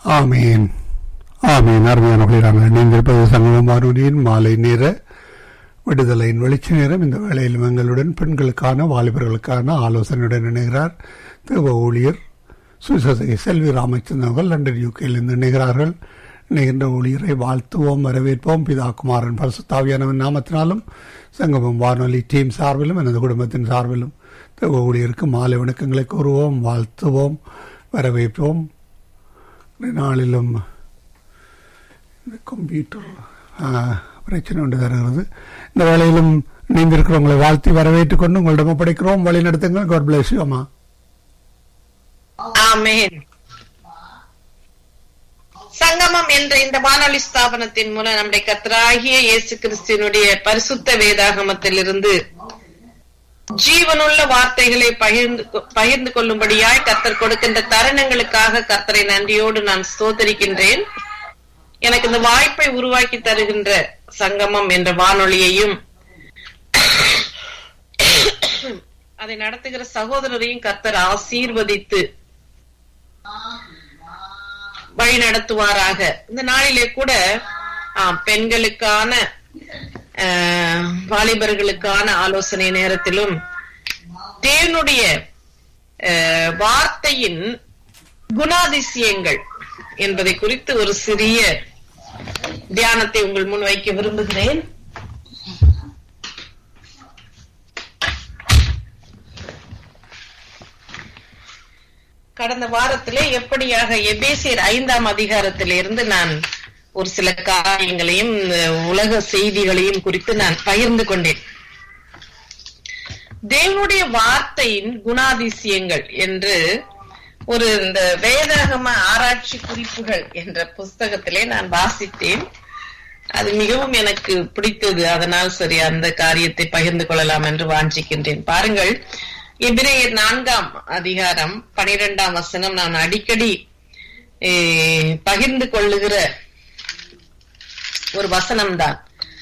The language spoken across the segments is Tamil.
ஆமீன் ஆமீன் அருமையானவர்களே நாங்கள் இணைந்திருப்பது சங்கமம் வானொலியின் மாலை நேர விடுதலையின் வெளிச்ச நேரம் இந்த வேளையில் எங்களுடன் பெண்களுக்கான வாலிபர்களுக்கான ஆலோசனையுடன் இணைகிறார் தேவ ஊழியர் சுசதை செல்வி ராமச்சந்திரன் அவர்கள் லண்டன் யூகேயிலிருந்து இணைகிறார்கள் இணைகின்ற ஊழியரை வாழ்த்துவோம் வரவேற்போம் பிதா குமாரன் பரிசுத்தாவியானவன் நாமத்தினாலும் சங்கமம் வானொலி டீம் சார்பிலும் எனது குடும்பத்தின் சார்பிலும் தேவ ஊழியருக்கு மாலை வணக்கங்களை கூறுவோம் வாழ்த்துவோம் வரவேற்போம் இந்த நாளிலும் இந்த கம்ப்யூட்டர் ஆ, பிரச்சனை ஒன்று தருகிறது இந்த வேளையிலும் இணைந்திருக்கிறவங்களை வாழ்த்தி வரவேற்றுக் கொண்டு உங்களிடம் ஒப்படைக்கிறோம் வழி நடத்துங்கள் காட் பிளஸ் யூ அம்மா ஆமென் சங்கமம் என்ற இந்த வானொலி ஸ்தாபனத்தின் மூலம் நம்முடைய கர்த்தராகிய இயேசு கிறிஸ்துவனுடைய பரிசுத்த வேதாகமத்திலிருந்து ஜீவனுள்ள வார்த்தைகளை பகிர்ந்து கொ- பகிர்ந்து கொள்ளும்படியாய் கர்த்தர் கொடுக்கின்ற தருணங்களுக்காக கர்த்தரை நன்றியோடு நான் ஸ்தோத்தரிக்கின்றேன் எனக்கு இந்த வாய்ப்பை உருவாக்கி தருகின்ற சங்கமம் என்ற வானொலியையும் அதை நடத்துகிற சகோதரரையும் கர்த்தர் ஆசீர்வதித்து வழி நடத்துவாராக இந்த நாளிலே கூட ஆம், பெண்களுக்கான ஆஹ், வாலிபர்களுக்கான ஆலோசனை நேரத்திலும் தேவனுடைய ஆஹ், வார்த்தையின் குணாதிசயங்கள் என்பதை குறித்து ஒரு சிறிய தியானத்தை உங்கள் முன் வைக்க விரும்புகிறேன் கடந்த வாரத்திலே எப்படியாக எபேசியர் ஐந்தாம் அதிகாரத்திலிருந்து நான் ஒரு சில காரியங்களையும் அஹ், உலக செய்திகளையும் குறித்து நான் பகிர்ந்து கொண்டேன் தேவனுடைய வார்த்தையின் குணாதிசயங்கள் என்று ஒரு இந்த வேதாகம ஆராய்ச்சி குறிப்புகள் என்ற புஸ்தகத்திலே நான் வாசித்தேன் அது மிகவும் எனக்கு பிடித்தது அதனால் சரி அந்த காரியத்தை பகிர்ந்து கொள்ளலாம் என்று வாஞ்சிக்கின்றேன் பாருங்கள் எபிரேயர் நான்காம் அதிகாரம் பனிரெண்டாம் வசனம் நான் அடிக்கடி eh, பகிர்ந்து கொள்ளுகிற ஒரு வசனம்தான்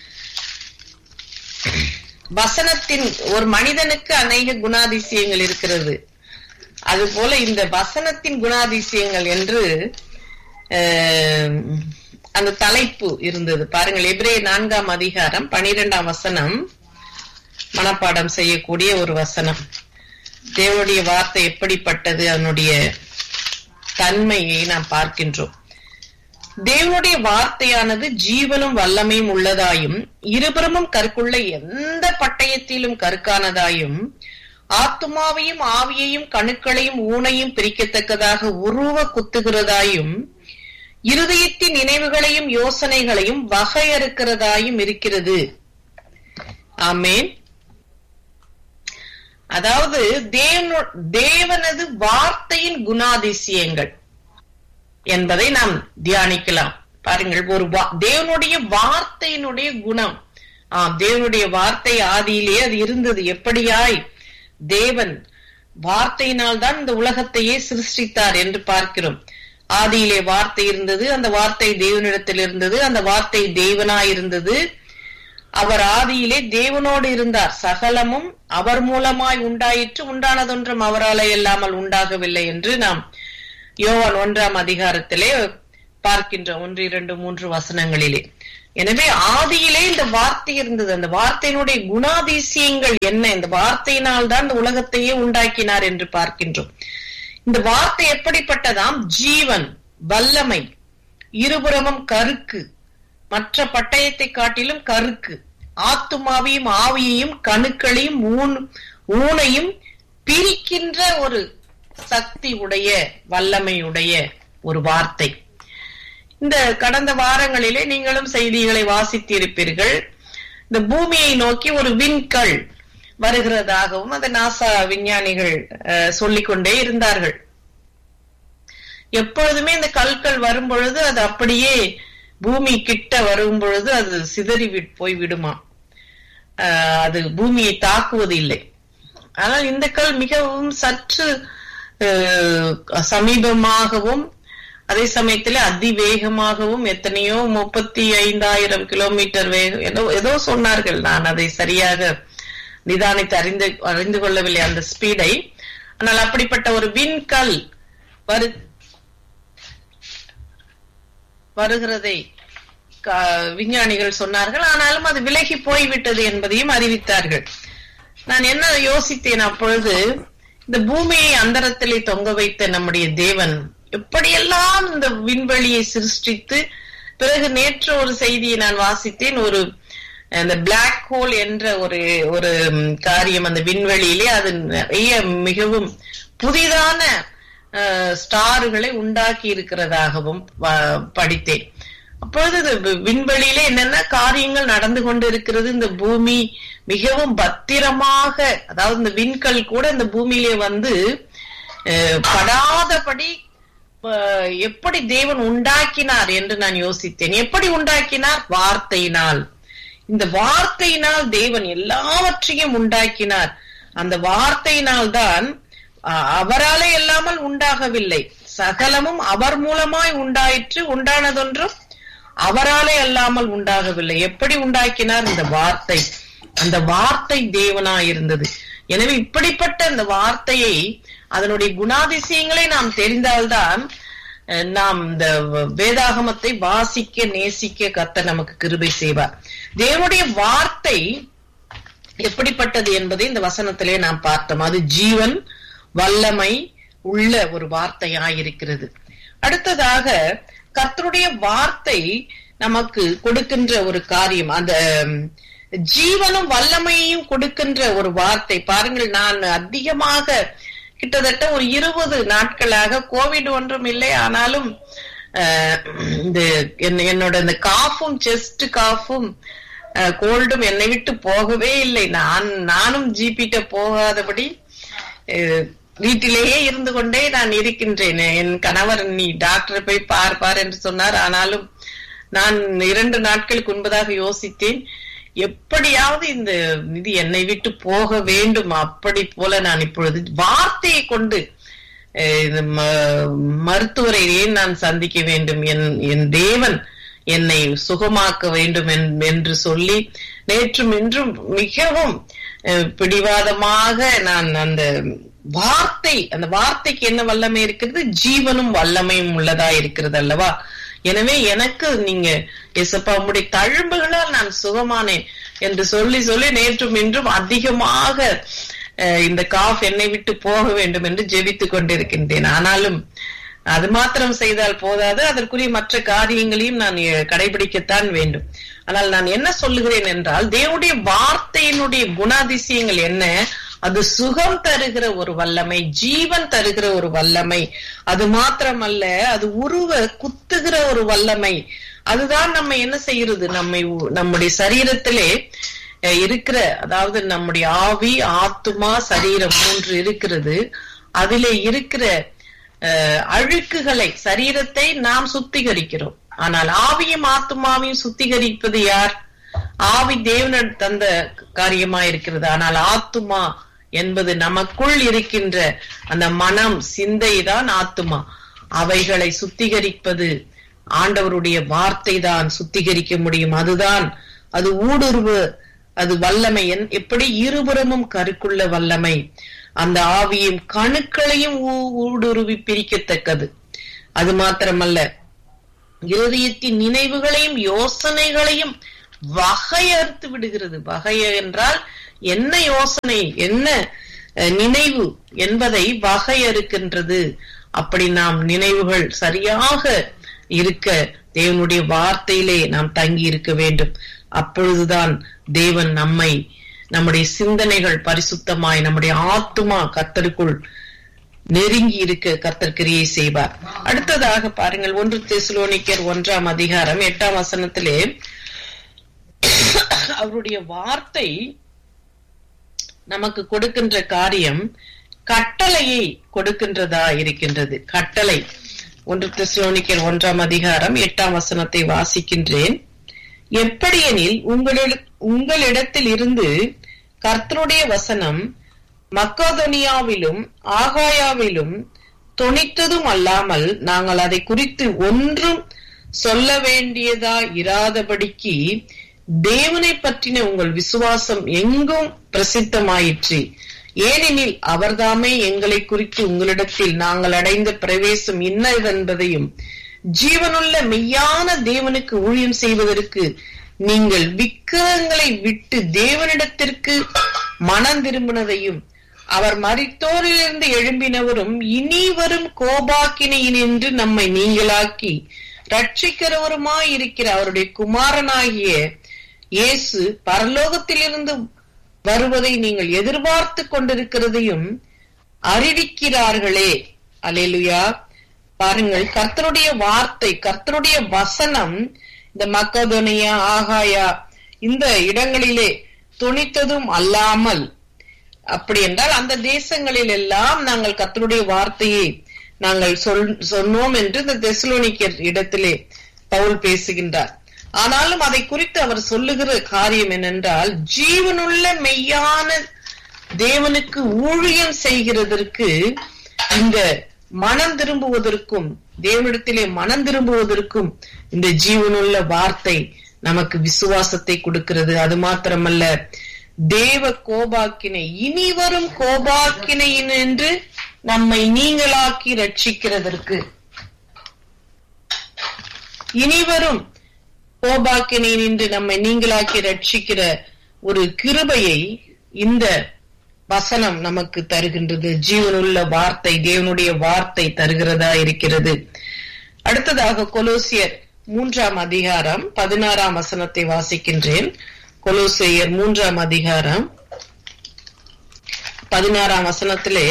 வசனத்தின் ஒரு மனிதனுக்கு அநேக குணாதிசயங்கள் இருக்கிறது அதுபோல இந்த வசனத்தின் குணாதிசயங்கள் என்று அஹ், அந்த தலைப்பு இருந்தது பாருங்கள் எபிரே நான்காம் அதிகாரம் பனிரெண்டாம் வசனம் மனப்பாடம் செய்யக்கூடிய ஒரு வசனம் தேவனுடைய வார்த்தை எப்படிப்பட்டது அதனுடைய தன்மையை நாம் பார்க்கின்றோம் தேவனுடைய வார்த்தையானது ஜீவனும் வல்லமையும் உள்ளதாயும் இருபுறமும் கற்குள்ள எந்த பட்டயத்திலும் கற்கானதாயும் ஆத்துமாவையும் ஆவியையும் கணுக்களையும் ஊனையும் பிரிக்கத்தக்கதாக உருவ குத்துகிறதாயும் இருதயத்தின் நினைவுகளையும் யோசனைகளையும் வகையறுக்கிறதாயும் இருக்கிறது ஆமேன் அதாவது தேவனு- தேவனது வார்த்தையின் குணாதிசயங்கள் என்பதை நாம் தியானிக்கலாம் பாருங்கள் ஒரு வா- தேவனுடைய வார்த்தையினுடைய குணம் ஆம் தேவனுடைய வார்த்தை ஆதியிலே அது இருந்தது எப்படியாய் தேவன் வார்த்தையினால் தான் இந்த உலகத்தையே சிருஷ்டித்தார் என்று பார்க்கிறோம் ஆதியிலே வார்த்தை இருந்தது அந்த வார்த்தை தேவனிடத்தில் இருந்தது அந்த வார்த்தை தேவனாய் இருந்தது அவர் ஆதியிலே தேவனோடு இருந்தார் சகலமும் அவர் மூலமாய் உண்டாயிற்று உண்டானதொன்றும் அவராலே இல்லாமல் உண்டாகவில்லை என்று நாம் யோவான் ஒன்றாம் அதிகாரத்திலே பார்க்கின்றோம் ஒன்று இரண்டு மூன்று வசனங்களிலே எனவே ஆதியிலே இந்த வார்த்தை இருந்தது அந்த வார்த்தையினுடைய குணாதிசயங்கள் என்ன இந்த வார்த்தையினால் தான் இந்த உலகத்தையே உண்டாக்கினார் என்று பார்க்கின்றோம் இந்த வார்த்தை எப்படிப்பட்டதாம் ஜீவன் வல்லமை இருபுறமும் கருக்கு மற்ற பட்டயத்தை காட்டிலும் கருக்கு ஆத்துமாவையும் ஆவியையும் கணுக்களையும் ஊன் ஊனையும் பிரிக்கின்ற ஒரு சக்தி உடைய வல்லமையுடைய ஒரு வார்த்தை இந்த கடந்த வாரங்களிலே நீங்களும் செய்திகளை வாசித்திருப்பீர்கள் இந்த பூமியை நோக்கி ஒரு விண்கல் வருகிறதாகவும் அந்த நாசா விஞ்ஞானிகள் அஹ், சொல்லிக்கொண்டே இருந்தார்கள் எப்பொழுதுமே இந்த கற்கள் வரும் பொழுது அது அப்படியே பூமி கிட்ட வரும் பொழுது அது சிதறி வி- போய் விடுமா ஆஹ் அது பூமியை தாக்குவது இல்லை ஆனால் இந்த கல் மிகவும் சற்று ஆஹ், சமீபமாகவும் அதே சமயத்துல அதிவேகமாகவும் எத்தனையோ முப்பத்தி ஐந்தாயிரம் கிலோமீட்டர் வேகம் ஏதோ ஏதோ சொன்னார்கள் நான் அதை சரியாக நிதானித்து அறிந்து அறிந்து கொள்ளவில்லை அந்த ஸ்பீடை ஆனால் அப்படிப்பட்ட ஒரு விண்கல் வரு வருகிறதை க- விஞ்ஞானிகள் சொன்னார்கள் ஆனாலும் அது விலகி போய்விட்டது என்பதையும் அறிவித்தார்கள் நான் என்ன யோசித்தேன் அப்பொழுது இந்த பூமியை அந்தரத்திலே தொங்க வைத்த நம்முடைய தேவன் எப்படியெல்லாம் இந்த விண்வெளியை சிருஷ்டித்து பிறகு நேற்று ஒரு செய்தியை நான் வாசித்தேன் ஒரு அந்த பிளாக் ஹோல் என்ற ஒரு ஒரு ம், காரியம் அந்த விண்வெளியிலே அது நிறைய மிகவும் புதிதான அஹ், ஸ்டார்களை உண்டாக்கி இருக்கிறதாகவும் ப- படித்தேன் அப்பொழுது இது வி- விண்வெளியிலே என்னென்ன காரியங்கள் நடந்து கொண்டு இருக்கிறது இந்த பூமி மிகவும் பத்திரமாக அதாவது இந்த விண்கல் கூட இந்த பூமியிலே வந்து அஹ், படாதபடி அஹ், எப்படி தேவன் உண்டாக்கினார் என்று நான் யோசித்தேன் எப்படி உண்டாக்கினார் வார்த்தையினால் இந்த வார்த்தையினால் தேவன் எல்லாவற்றையும் உண்டாக்கினார் அந்த வார்த்தையினால் தான் அஹ், அவராலே இல்லாமல் உண்டாகவில்லை சகலமும் அவர் மூலமாய் உண்டாயிற்று உண்டானதொன்றும் அவராலே அல்லாமல் உண்டாகவில்லை எப்படி உண்டாக்கினார் இந்த வார்த்தை அந்த வார்த்தை தேவனாய் இருந்தது எனவே இப்படிப்பட்ட அந்த வார்த்தையை அதனுடைய குணாதிசயங்களை நாம் தெரிந்தால்தான் அஹ், நாம் இந்த வேதாகமத்தை வாசிக்க நேசிக்க கர்த்தர் நமக்கு கிருபை செய்வார் தேவனுடைய வார்த்தை எப்படிப்பட்டது என்பதை இந்த வசனத்திலே நாம் பார்த்தோம் அது ஜீவன் வல்லமை உள்ள ஒரு வார்த்தையாயிருக்கிறது அடுத்ததாக கர்த்தருடைய வார்த்தை நமக்கு கொடுக்கின்ற ஒரு காரியம் அந்த ம், ஜீவனும் வல்லமையையும் கொடுக்கின்ற ஒரு வார்த்தை பாருங்கள் நான் அதிகமாக கிட்டத்தட்ட ஒரு இருபது நாட்களாக கோவிட் ஒன்றும் இல்லை ஆனாலும் அஹ், இந்த என்ன- என்னோட இந்த காஃபும் செஸ்ட் காஃபும் கோல்டும் என்னை விட்டு போகவே இல்லை நான் நானும் ஜிபிட்ட போகாதபடி அஹ், வீட்டிலேயே இருந்து கொண்டே நான் இருக்கின்றேன் என் கணவர் நீ டாக்டரை போய் பார் பார் என்று சொன்னார் ஆனாலும் நான் இரண்டு நாட்களுக்கு முன்பதாக யோசித்தேன் எப்படியாவது இந்த இது என்னை விட்டு போக வேண்டும் அப்படி போல நான் இப்பொழுது வார்த்தையை கொண்டு அஹ், இது ம- மருத்துவரை ஏன் நான் சந்திக்க வேண்டும் என் என் தேவன் என்னை சுகமாக்க வேண்டும் என்- என்று சொல்லி நேற்றும் இன்றும் மிகவும் அஹ், பிடிவாதமாக நான் அந்த வார்த்தை அந்த வார்த்தைக்கு என்ன வல்லமை இருக்கிறது ஜீவனும் வல்லமையும் உள்ளதா இருக்கிறது அல்லவா எனவே எனக்கு நீங்க எசப்பா உம்முடைய தழும்புகளால் நான் சுகமானேன் என்று சொல்லி சொல்லி நேற்றும் இன்றும் அதிகமாக அஹ், இந்த காஃப் என்னை விட்டு போக வேண்டும் என்று ஜெபித்துக் கொண்டிருக்கின்றேன் ஆனாலும் அது மாத்திரம் செய்தால் போதாது அதற்குரிய மற்ற காரியங்களையும் நான் அஹ், கடைபிடிக்கத்தான் வேண்டும் ஆனால் நான் என்ன சொல்லுகிறேன் என்றால் தேவனுடைய வார்த்தையினுடைய குணாதிசயங்கள் என்ன அது சுகம் தருகிற ஒரு வல்லமை ஜீவன் தருகிற ஒரு வல்லமை அது மாத்திரமல்ல அது உருவ குத்துகிற ஒரு வல்லமை அதுதான் நம்ம என்ன செய்யறது நம்மை உ- நம்முடைய சரீரத்திலே அஹ், இருக்கிற அதாவது நம்முடைய ஆவி ஆத்துமா சரீரம் மூன்று இருக்கிறது அதிலே இருக்கிற அஹ், அழுக்குகளை சரீரத்தை நாம் சுத்திகரிக்கிறோம் ஆனால் ஆவியும் ஆத்துமாவையும் சுத்திகரிப்பது யார் ஆவி தேவன் தந்த காரியமா இருக்கிறது ஆனால் ஆத்துமா என்பது நமக்குள் இருக்கின்ற அந்த மனம் சிந்தை தான் ஆத்துமா அவைகளை சுத்திகரிப்பது ஆண்டவருடைய வார்த்தை தான் சுத்திகரிக்க முடியும் அதுதான் அது ஊடுருவு அது வல்லமை என்- எப்படி இருபுறமும் கருக்குள்ள வல்லமை அந்த ஆவியும் கணுக்களையும் ஊ- ஊடுருவி பிரிக்கத்தக்கது அது மாத்திரமல்ல இருதயத்தின் நினைவுகளையும் யோசனைகளையும் வகையறுத்து விடுகிறது வகை என்றால் என்ன யோசனை என்ன அஹ், நினைவு என்பதை வகையறுக்கின்றது அப்படி நாம் நினைவுகள் சரியாக இருக்க தேவனுடைய வார்த்தையிலே நாம் தங்கி இருக்க வேண்டும் அப்பொழுதுதான் தேவன் நம்மை நம்முடைய சிந்தனைகள் பரிசுத்தமாய் நம்முடைய ஆத்துமா கத்தருக்குள் நெருங்கி இருக்க கர்த்தர் கிரியை செய்வார் அடுத்ததாக பாருங்கள் ஒன்று தெசுலோனிக்கர் ஒன்றாம் அதிகாரம் எட்டாம் வசனத்திலே அவருடைய வார்த்தை நமக்கு கொடுக்கின்ற காரியம் கட்டளையை கொடுக்கின்றதா இருக்கின்றது கட்டளை ஒன்று தெசுலோனிக்கர் ஒன்றாம் அதிகாரம் எட்டாம் வசனத்தை வாசிக்கின்றேன் எப்படியெனில் உங்களிட உங்களிடத்தில் இருந்து கர்த்தருடைய வசனம் மக்கோதனியாவிலும் ஆகாயாவிலும் தொனித்ததும் அல்லாமல் நாங்கள் அதை குறித்து ஒன்றும் சொல்ல வேண்டியதா இராதபடிக்கு தேவனை பற்றின உங்கள் விசுவாசம் எங்கும் பிரசித்தமாயிற்று ஏனெனில் அவர்தாமே எங்களை குறித்து உங்களிடத்தில் நாங்கள் அடைந்த பிரவேசம் இன்னதென்பதையும் ஜீவனுள்ள மெய்யான தேவனுக்கு ஊழியம் செய்வதற்கு நீங்கள் விக்கிரகங்களை விட்டு தேவனிடத்திற்கு மனம் திரும்பினதையும் அவர் மரித்தோரிலிருந்து எழும்பினவரும் இனி வரும் கோபாக்கினையினின்று நம்மை நீங்களாக்கி ரட்சிக்கிறவருமாய் இருக்கிற அவருடைய குமாரனாகிய இயேசு பரலோகத்திலிருந்து வருவதை நீங்கள் எதிர்பார்த்து கொண்டிருக்கிறதையும் அறிவிக்கிறார்களே அலேலுயா பாருங்கள் கர்த்தருடைய வார்த்தை கர்த்தருடைய வசனம் இந்த மக்கதோனியா ஆகாயா இந்த இடங்களிலே துணித்ததும் அல்லாமல் அப்படி என்றால் அந்த தேசங்களில் எல்லாம் நாங்கள் கர்த்தருடைய வார்த்தையை நாங்கள் சொல் சொன்னோம் என்று இந்த தெசலோனிக்கர் இடத்திலே பவுல் பேசுகின்றார் ஆனாலும் அதை குறித்து அவர் சொல்லுகிற காரியம் என்னென்றால் ஜீவனுள்ள மெய்யான தேவனுக்கு ஊழியம் செய்கிறதற்கு இந்த மனம் திரும்புவதற்கும் தேவனிடத்திலே மனம் திரும்புவதற்கும் இந்த ஜீவனுள்ள வார்த்தை நமக்கு விசுவாசத்தை கொடுக்கிறது அது மாத்திரமல்ல தேவ கோபாக்கினை இனி வரும் கோபாக்கினையின் என்று நம்மை நீங்களாக்கி ரட்சிக்கிறதற்கு இனி வரும் கோபாக்கினை நின்று நம்மை நீங்களாக்கி ரட்சிக்கிற ஒரு கிருபையை இந்த வசனம் நமக்கு தருகின்றது ஜீவனுள்ள வார்த்தை தேவனுடைய வார்த்தை தருகிறதா இருக்கிறது அடுத்ததாக கொலோசியர் மூன்றாம் அதிகாரம் பதினாறாம் வசனத்தை வாசிக்கின்றேன் கொலோசியர் மூன்றாம் அதிகாரம் பதினாறாம் வசனத்திலே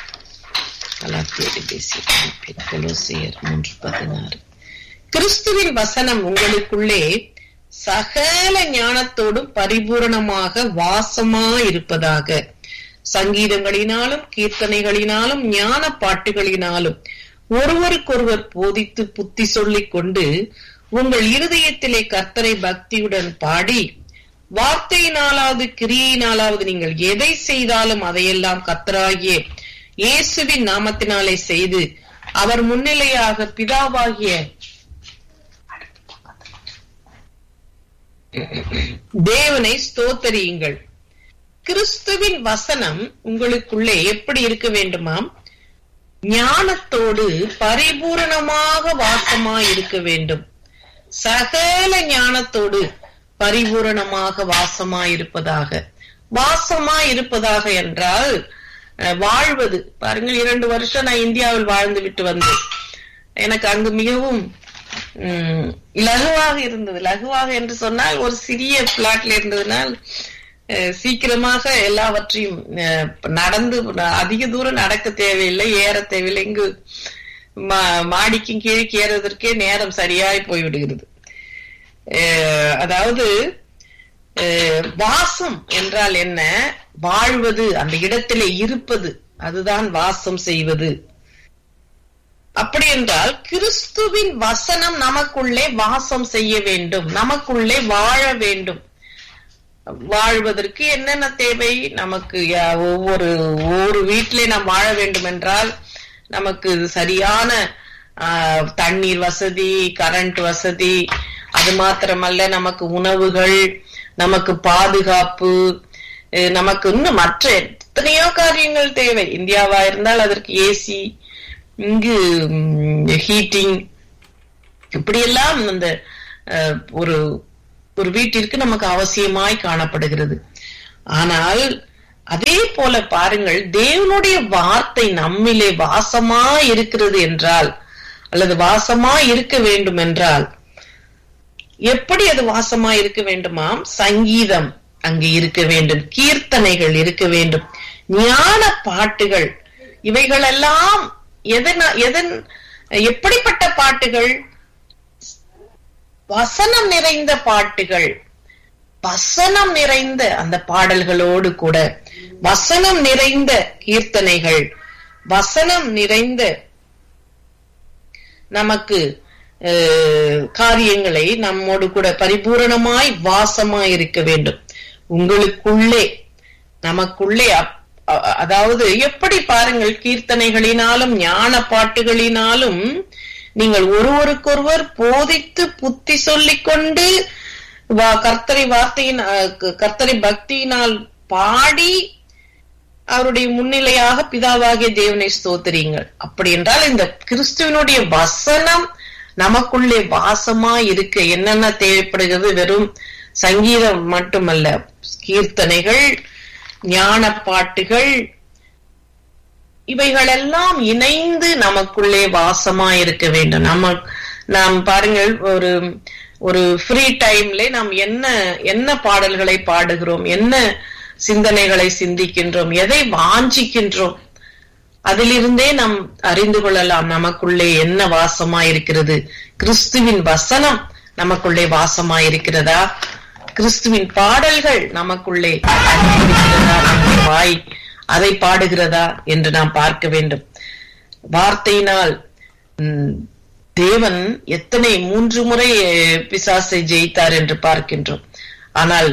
கொலோசியர் மூன்று பதினாறு கிறிஸ்துவின் வசனம் உங்களுக்குள்ளே சகல ஞானத்தோடும் பரிபூரணமாக வாசமா இருப்பதாக சங்கீதங்களினாலும் கீர்த்தனைகளினாலும் ஞான பாட்டுகளினாலும் ஒருவருக்கொருவர் போதித்து புத்தி சொல்லிக் கொண்டு உங்கள் இருதயத்திலே கர்த்தரை பக்தியுடன் பாடி வார்த்தையினாலாவது கிரியினாலாவது நீங்கள் எதை செய்தாலும் அதையெல்லாம் கர்த்தராகிய இயேசுவின் நாமத்தினாலே செய்து அவர் முன்னிலையாக பிதாவாகிய தேவனை ஸ்தோத்தரியுங்கள் கிறிஸ்துவின் வசனம் உங்களுக்குள்ளே எப்படி இருக்க வேண்டுமாம் ஞானத்தோடு பரிபூரணமாக வாசமாய் இருக்க வேண்டும் சகல ஞானத்தோடு பரிபூரணமாக வாசமாய் இருப்பதாக வாசமாய் இருப்பதாக என்றால் வாழ்வது பாருங்கள் இரண்டு வருஷம் நான் இந்தியாவில் வாழ்ந்து விட்டு வந்தேன் எனக்கு அங்கு மிகவும் லகுவாக இருந்தது லகுவாக என்று சொன்னால் ஒரு சிறிய பிளாட்ல இருந்ததுனால் சீக்கிரமாக எல்லாவற்றையும் நடந்து அதிக தூரம் நடக்க தேவையில்லை ஏற தேவையில்லை இங்கு மாடிக்கும் கீழே ஏறுவதற்கே நேரம் சரியாய் போய்விடுகிறது அதாவது வாசம் என்றால் என்ன வாழ்வது அந்த இடத்திலே இருப்பது அதுதான் வாசம் செய்வது அப்படி என்றால் கிறிஸ்துவின் வசனம் நமக்குள்ளே வாசம் செய்ய வேண்டும் நமக்குள்ளே வாழ வேண்டும் வாழ்வதற்கு என்னென்ன தேவை நமக்கு ஒவ்வொரு ஒவ்வொரு வீட்டிலே நாம் வாழ வேண்டும் என்றால் நமக்கு சரியான தண்ணீர் வசதி கரண்ட் வசதி அது மாத்திரமல்ல நமக்கு உணவுகள் நமக்கு பாதுகாப்பு நமக்கு இன்னும் மற்ற எத்தனையோ காரியங்கள் தேவை இந்தியாவா இருந்தால் அதற்கு ஏசி இங்கு ஹீட்டிங் இப்படியெல்லாம் அந்த ஒரு ஒரு வீட்டிற்கு நமக்கு அவசியமாய் காணப்படுகிறது ஆனால் அதே போல பாருங்கள் தேவனுடைய வார்த்தை நம்மிலே வாசமா இருக்கிறது என்றால் அல்லது வாசமா இருக்க வேண்டும் என்றால் எப்படி அது வாசமா இருக்க வேண்டுமாம் சங்கீதம் அங்கு இருக்க வேண்டும் கீர்த்தனைகள் இருக்க வேண்டும் ஞான பாட்டுகள் இவைகளெல்லாம் எதன் எதன் எப்படிப்பட்ட பாட்டுகள் வசனம் நிறைந்த பாட்டுகள் வசனம் நிறைந்த அந்த பாடல்களோடு கூட வசனம் நிறைந்த கீர்த்தனைகள் வசனம் நிறைந்த நமக்கு காரியங்களை நம்மோடு கூட பரிபூரணமாய் வாசமாய் இருக்க வேண்டும் உங்களுக்குள்ளே நமக்குள்ளே அதாவது எப்படி பாருங்கள் கீர்த்தனைகளினாலும் ஞான பாட்டுகளினாலும் நீங்கள் ஒருவருக்கொருவர் போதித்து புத்தி சொல்லிக் கொண்டு கர்த்தரை வார்த்தையின் கர்த்தரை பக்தியினால் பாடி அவருடைய முன்னிலையாக பிதாவாகிய தேவனை ஸ்தோத்திரியுங்கள் அப்படி என்றால் இந்த கிறிஸ்துவனுடைய வசனம் நமக்குள்ளே வாசமா இருக்க என்னென்ன தேவைப்படுகிறது வெறும் சங்கீதம் மட்டுமல்ல கீர்த்தனைகள் ஞான பாட்டுகள் இவைகளெல்லாம் இணைந்து நமக்குள்ளே வாசமா இருக்க வேண்டும் நம்ம நாம் பாருங்கள் ஒரு ஒரு ஃப்ரீ டைம்ல நாம் என்ன என்ன பாடல்களை பாடுகிறோம் என்ன சிந்தனைகளை சிந்திக்கின்றோம் எதை வாஞ்சிக்கின்றோம் அதிலிருந்தே நாம் அறிந்து கொள்ளலாம் நமக்குள்ளே என்ன வாசமா இருக்கிறது கிறிஸ்துவின் வசனம் நமக்குள்ளே வாசமா இருக்கிறதா கிறிஸ்துவின் பாடல்கள் நமக்குள்ளே இருக்கிறதா நம்முடைய வாய் அதை பாடுகிறதா என்று நாம் பார்க்க வேண்டும் வார்த்தையினால் தேவன் எத்தனை மூன்று முறை பிசாசை ஜெயித்தார் என்று பார்க்கின்றோம் ஆனால்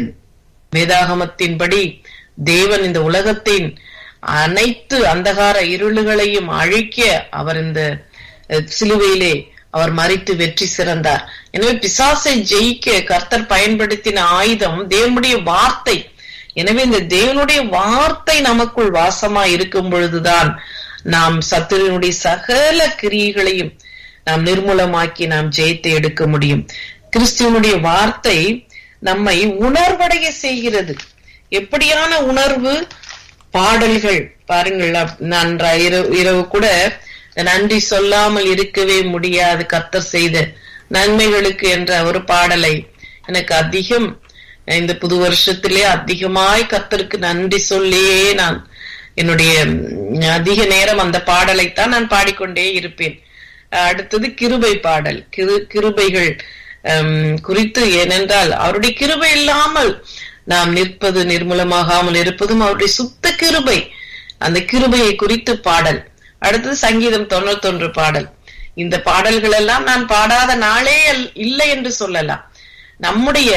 வேதாகமத்தின்படி தேவன் இந்த உலகத்தின் அனைத்து அந்தகார இருளுகளையும் அழிக்க அவர் இந்த சிலுவையிலே அவர் மறித்து வெற்றி சிறந்தார் எனவே பிசாசை ஜெயிக்க கர்த்தர் பயன்படுத்தின ஆயுதம் தேவனுடைய வார்த்தை எனவே இந்த தேவனுடைய வார்த்தை நமக்குள் வாசமா இருக்கும் பொழுதுதான் நாம் சத்துருனுடைய சகல கிரியைகளையும் நாம் நிர்மூலமாக்கி நாம் ஜெயத்தை எடுக்க முடியும் கிறிஸ்துவனுடைய வார்த்தை நம்மை உணர்வடைய செய்கிறது எப்படியான உணர்வு பாடல்கள் பாருங்கள் நான் இரவு இரவு கூட நன்றி சொல்லாமல் இருக்கவே முடியாது கத்தர் செய்த நன்மைகளுக்கு என்ற ஒரு பாடலை எனக்கு அதிகம் இந்த புது வருஷத்திலே அதிகமாய் கத்தருக்கு நன்றி சொல்லியே நான் என்னுடைய அதிக நேரம் அந்த பாடலைத்தான் நான் பாடிக்கொண்டே இருப்பேன் அடுத்தது கிருபை பாடல் கிரு கிருபைகள் குறித்து ஏனென்றால் அவருடைய கிருபை இல்லாமல் நாம் நிற்பது நிர்மூலமாகாமல் இருப்பதும் அவருடைய சுத்த கிருபை அந்த கிருபையை குறித்து பாடல் அடுத்தது சங்கீதம் தொண்ணூத்தொன்று பாடல் இந்த பாடல்கள் எல்லாம் நான் பாடாத நாளே இல்லை என்று சொல்லலாம் நம்முடைய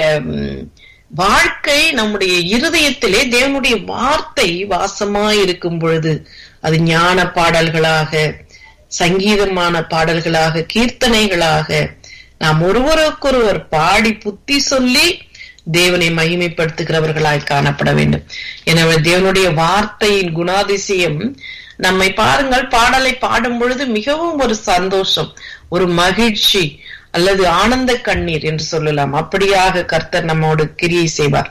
வாழ்க்கை நம்முடைய இருதயத்திலே தேவனுடைய வார்த்தை வாசமாய் இருக்கும் பொழுது அது ஞான பாடல்களாக சங்கீதமான பாடல்களாக கீர்த்தனைகளாக நாம் ஒருவருக்கொருவர் பாடி புத்தி சொல்லி தேவனை மகிமைப்படுத்துகிறவர்களாய் காணப்பட வேண்டும் எனவே தேவனுடைய வார்த்தையின் குணாதிசயம் நம்மை பாருங்கள் பாடலை பாடும் பொழுது மிகவும் ஒரு சந்தோஷம் ஒரு மகிழ்ச்சி அல்லது ஆனந்த கண்ணீர் என்று சொல்லலாம் அப்படியாக கர்த்தர் நம்மோடு கிரியை செய்வார்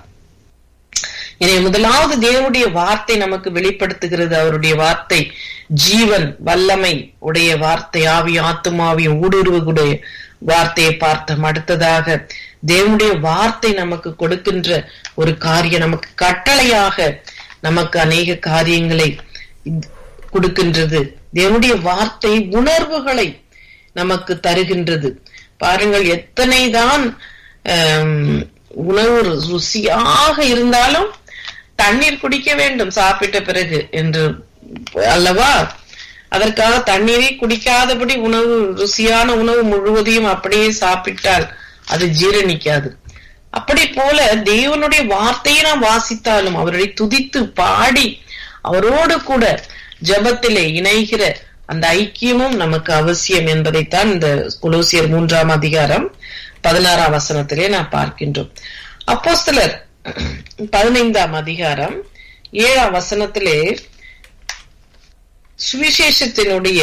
எனவே முதலாவது தேவனுடைய வார்த்தை நமக்கு வெளிப்படுத்துகிறது அவருடைய வார்த்தை ஜீவன் வல்லமை உடைய வார்த்தை ஆவி ஆத்துமாவியும் ஊடுருவக்கூடிய வார்த்தையை பார்த்தோம் அடுத்ததாக தேவனுடைய வார்த்தை நமக்கு கொடுக்கின்ற ஒரு காரியம் நமக்கு கட்டளையாக நமக்கு அநேக காரியங்களை கொடுக்கின்றது தேவனுடைய வார்த்தை உணர்வுகளை நமக்கு தருகின்றது பாருங்கள் எத்தனை தான் உணவு ருசியாக இருந்தாலும் தண்ணீர் குடிக்க வேண்டும் சாப்பிட்ட பிறகு என்று அல்லவா அதற்காக தண்ணீரை குடிக்காதபடி உணவு ருசியான உணவு முழுவதையும் அப்படியே சாப்பிட்டால் அது ஜீரணிக்காது அப்படி போல தேவனுடைய வார்த்தையை நாம் வாசித்தாலும் அவரை துதித்து பாடி அவரோடு கூட ஜபத்திலே இணைகிற அந்த ஐக்கியமும் நமக்கு அவசியம் என்பதைத்தான் இந்த குலோசியர் மூன்றாம் அதிகாரம் பதினாறாம் வசனத்திலே நாம் பார்க்கின்றோம் அப்போ சிலர் பதினைந்தாம் அதிகாரம் ஏழாம் வசனத்திலே சுவிசேஷத்தினுடைய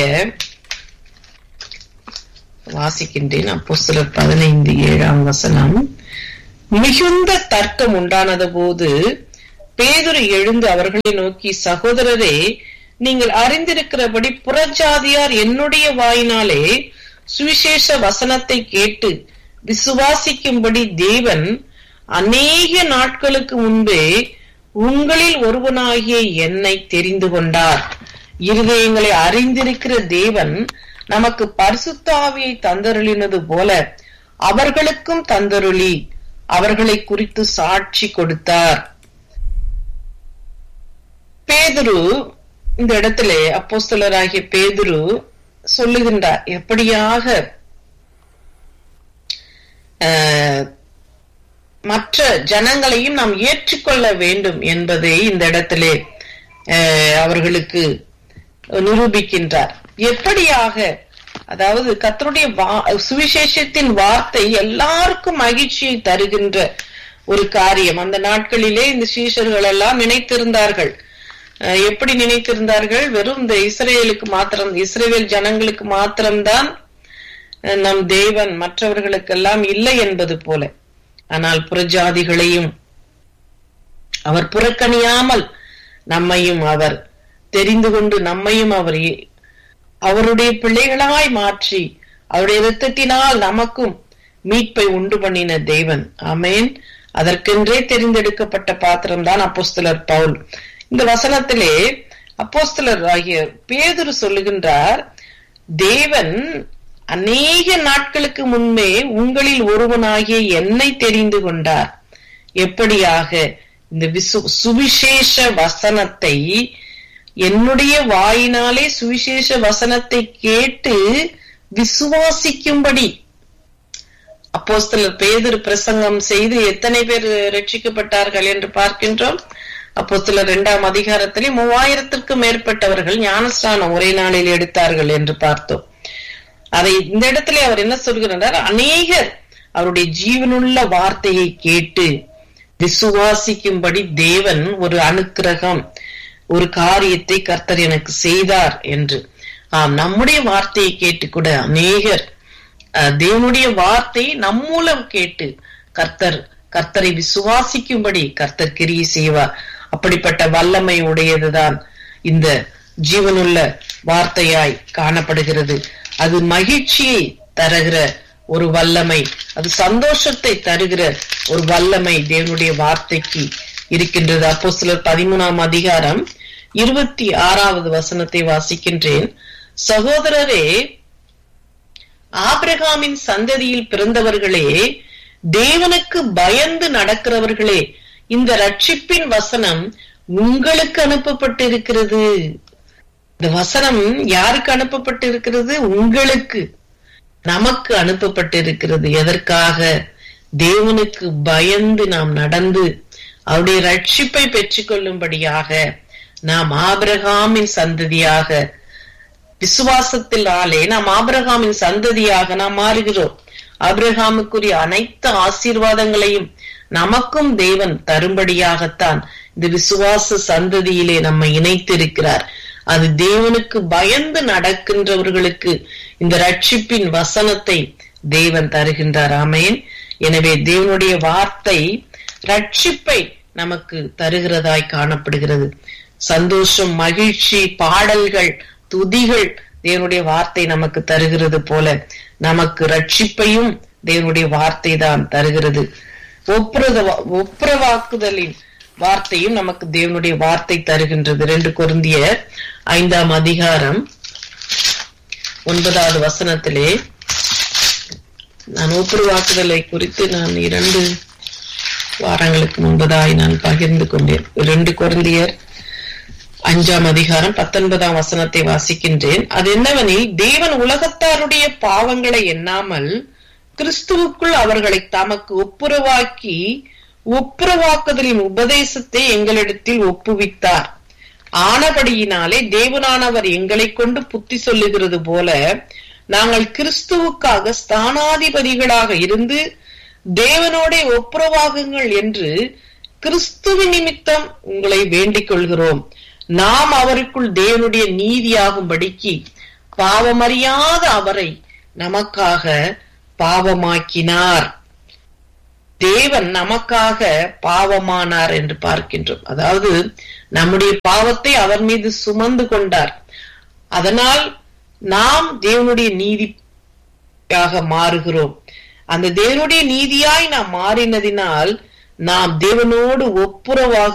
வாசிக்கின்றேன் அப்போ சிலர் பதினைந்து ஏழாம் வசனம் மிகுந்த தர்க்கம் உண்டானது போது பேதுரு எழுந்து அவர்களை நோக்கி சகோதரரே நீங்கள் அறிந்திருக்கிறபடி புறஜாதியார் என்னுடைய வாயினாலே சுவிசேஷ வசனத்தை கேட்டு விசுவாசிக்கும்படி தேவன் அநேக நாட்களுக்கு முன்பே உங்களில் ஒருவனாகிய என்னை தெரிந்து கொண்டார் இருதயங்களை அறிந்திருக்கிற தேவன் நமக்கு பரிசுத்தாவியை தந்தருளினது போல அவர்களுக்கும் தந்தருளி அவர்களை குறித்து சாட்சி கொடுத்தார் பேதுரு இந்த இடத்துல அப்போஸ்தலராகிய பேதுரு சொல்லுகின்றார் எப்படியாக மற்ற ஜனங்களையும் நாம் ஏற்றுக்கொள்ள வேண்டும் என்பதை இந்த இடத்திலே அவர்களுக்கு நிரூபிக்கின்றார் எப்படியாக அதாவது கத்தருடைய சுவிசேஷத்தின் வார்த்தை எல்லாருக்கும் மகிழ்ச்சியை தருகின்ற ஒரு காரியம் அந்த நாட்களிலே இந்த சீஷர்கள் எல்லாம் நினைத்திருந்தார்கள் எப்படி நினைத்திருந்தார்கள் வெறும் இந்த இஸ்ரேலுக்கு மாத்திரம் இஸ்ரேல் ஜனங்களுக்கு மாத்திரம்தான் அஹ், நம் தேவன் மற்றவர்களுக்கெல்லாம் இல்லை என்பது போல ஆனால் புறஜாதிகளையும் அவர் புறக்கணியாமல் நம்மையும் அவர் தெரிந்து கொண்டு நம்மையும் அவர் இ- அவருடைய பிள்ளைகளாய் மாற்றி அவருடைய இரத்தத்தினால் நமக்கும் மீட்பை உண்டு பண்ணின தேவன் ஆமென் அதற்கென்றே தெரிந்தெடுக்கப்பட்ட பாத்திரம் தான் அப்போஸ்தலர் பவுல் இந்த வசனத்திலே அப்போஸ்தலர் ஆகிய பேதுரு சொல்லுகின்றார் தேவன் அநேக நாட்களுக்கு முன்பே உங்களில் ஒருவனாகிய என்னை தெரிந்து கொண்டார் எப்படியாக இந்த விசு சுவிசேஷ வசனத்தை என்னுடைய வாயினாலே சுவிசேஷ வசனத்தை கேட்டு விசுவாசிக்கும்படி அப்போஸ்தலர் பேதுரு பிரசங்கம் செய்து எத்தனை பேர் ரட்சிக்கப்பட்டார்கள் என்று பார்க்கின்றோம் அப்போஸ்தலர் இரண்டாம் அதிகாரத்திலே மூவாயிரத்திற்கும் மேற்பட்டவர்கள் ஞானஸ்நானம் ஒரே நாளில் எடுத்தார்கள் என்று பார்த்தோம் அதை இந்த இடத்துல அவர் என்ன சொல்கிறார் அநேகர் அவருடைய ஜீவனுள்ள வார்த்தையை கேட்டு விசுவாசிக்கும்படி தேவன் ஒரு அனுக்கிரகம் ஒரு காரியத்தை கர்த்தர் எனக்கு செய்தார் என்று ஆம் நம்முடைய வார்த்தையை கேட்டு கூட அநேகர் அஹ், தேவனுடைய வார்த்தை நம் மூலம் கேட்டு கர்த்தர் கர்த்தரை விசுவாசிக்கும்படி கர்த்தர் கிரியை செய்வார் அப்படிப்பட்ட வல்லமை உடையதுதான் இந்த ஜீவனுள்ள வார்த்தையாய் காணப்படுகிறது அது மகிழ்ச்சியை தருகிற ஒரு வல்லமை அது சந்தோஷத்தை தருகிற ஒரு வல்லமை தேவனுடைய வார்த்தைக்கு இருக்கின்றது அப்போ சிலர் பதிமூணாம் அதிகாரம் இருபத்தி ஆறாவது வசனத்தை வாசிக்கின்றேன் சகோதரரே ஆபிரகாமின் சந்ததியில் பிறந்தவர்களே தேவனுக்கு பயந்து நடக்கிறவர்களே இந்த ரட்சிப்பின் வசனம் உங்களுக்கு அனுப்பப்பட்டிருக்கிறது இந்த வசனம் யாருக்கு அனுப்பப்பட்டிருக்கிறது உங்களுக்கு நமக்கு அனுப்பப்பட்டிருக்கிறது எதற்காக தேவனுக்கு பயந்து நாம் நடந்து அவருடைய ரட்சிப்பை பெற்றுக்கொள்ளும்படியாக நாம் ஆபிரகாமின் சந்ததியாக விசுவாசத்தினாலே நாம் ஆபிரகாமின் சந்ததியாக நாம் மாறுகிறோம் ஆபிரகாமுக்குரிய அனைத்து ஆசீர்வாதங்களையும் நமக்கும் தேவன் தரும்படியாகத்தான் இந்த விசுவாச சந்ததியிலே நம்மை இணைத்திருக்கிறார் அது தேவனுக்கு பயந்து நடக்கின்றவர்களுக்கு இந்த ரட்சிப்பின் வசனத்தை தேவன் தருகின்றார் ஆமேன் எனவே தேவனுடைய வார்த்தை ரட்சிப்பை நமக்கு தருகிறதாய் காணப்படுகிறது சந்தோஷம் மகிழ்ச்சி பாடல்கள் துதிகள் தேவனுடைய வார்த்தை நமக்கு தருகிறது போல நமக்கு ரட்சிப்பையும் தேவனுடைய வார்த்தை தான் தருகிறது ஒப்புரத ஒப்புரவாக்குதலின் வார்த்தையும் நமக்கு தேவனுடைய வார்த்தை தருகின்றது ரெண்டு கொருந்திய ஐந்தாம் அதிகாரம் ஒன்பதாவது வசனத்திலே நான் ஒப்புரவாக்குதலை குறித்து நான் இரண்டு வாரங்களுக்கு முன்பதாய் நான் பகிர்ந்து கொண்டேன் ரெண்டு கொருந்தியர் அஞ்சாம் அதிகாரம் பத்தொன்பதாம் வசனத்தை வாசிக்கின்றேன் அது என்னவெனில் தேவன் உலகத்தாருடைய பாவங்களை எண்ணாமல் கிறிஸ்துவுக்குள் அவர்களை தமக்கு ஒப்புரவாக்கி ஒப்புரவாக்குதலின் உபதேசத்தை எங்களிடத்தில் ஒப்புவித்தார் ஆனபடியினாலே தேவனானவர் எங்களை கொண்டு புத்தி சொல்லுகிறது போல நாங்கள் கிறிஸ்துவுக்காக ஸ்தானாதிபதிகளாக இருந்து தேவனோட ஒப்புரவாகுங்கள் என்று கிறிஸ்துவின் நிமித்தம் உங்களை வேண்டிக் கொள்கிறோம் நாம் அவருக்குள் தேவனுடைய நீதியாகும்படிக்கு பாவமறியாத அவரை நமக்காக பாவமாக்கினார் தேவன் நமக்காக பாவமானார் என்று பார்க்கின்றோம் அதாவது நம்முடைய பாவத்தை அவர் மீது சுமந்து கொண்டார் அதனால் நாம் தேவனுடைய நீதியாக மாறுகிறோம் அந்த தேவனுடைய நீதியாய் நாம் மாறினதினால் நாம் தேவனோடு ஒப்புரவாக